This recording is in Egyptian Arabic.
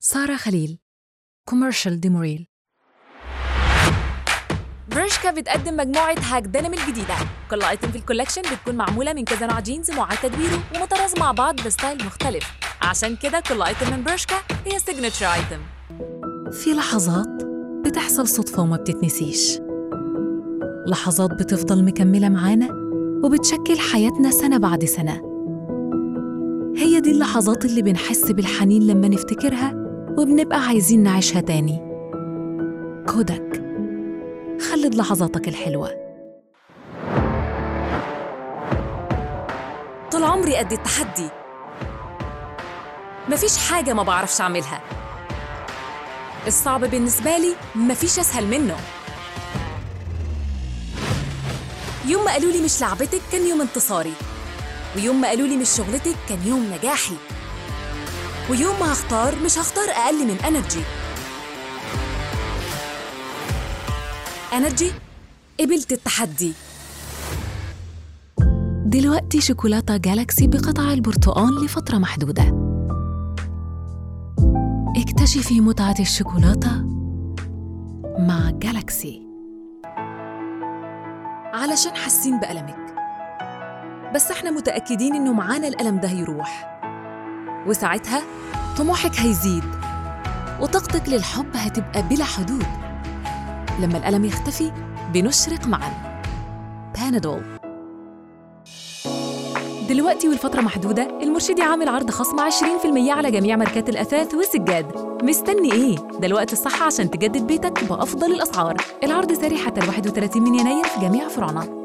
سارة خليل كوميرشال ديموريل برشكا بتقدم مجموعة هاك دينم الجديدة كل ايتم في الكولكشن بتكون معمولة من كذا نوع جينز معاد تدويره ومطرز مع بعض بستايل مختلف عشان كده كل ايتم من برشكا هي سيجنتشر ايتم في لحظات بتحصل صدفة وما بتتنسيش لحظات بتفضل مكملة معانا وبتشكل حياتنا سنة بعد سنة هي دي اللحظات اللي بنحس بالحنين لما نفتكرها وبنبقى عايزين نعيشها تاني كودك خلد لحظاتك الحلوة طول عمري قد التحدي مفيش حاجة ما بعرفش أعملها الصعب بالنسبة لي مفيش أسهل منه يوم ما قالوا لي مش لعبتك كان يوم انتصاري ويوم ما قالوا لي مش شغلتك كان يوم نجاحي ويوم ما هختار مش هختار أقل من انرجي انرجي قبلت التحدي دلوقتي شوكولاتة جالاكسي بقطع البرتقال لفترة محدودة اكتشفي متعة الشوكولاتة مع جالاكسي علشان حاسين بألمك بس احنا متأكدين انه معانا الألم ده هيروح وساعتها طموحك هيزيد وطاقتك للحب هتبقى بلا حدود لما الألم يختفي بنشرق معا بانادول دلوقتي والفترة محدودة المرشدي عامل عرض خصم 20% على جميع ماركات الأثاث والسجاد مستني إيه؟ ده الوقت الصح عشان تجدد بيتك بأفضل الأسعار العرض ساري حتى ال 31 من يناير في جميع فروعنا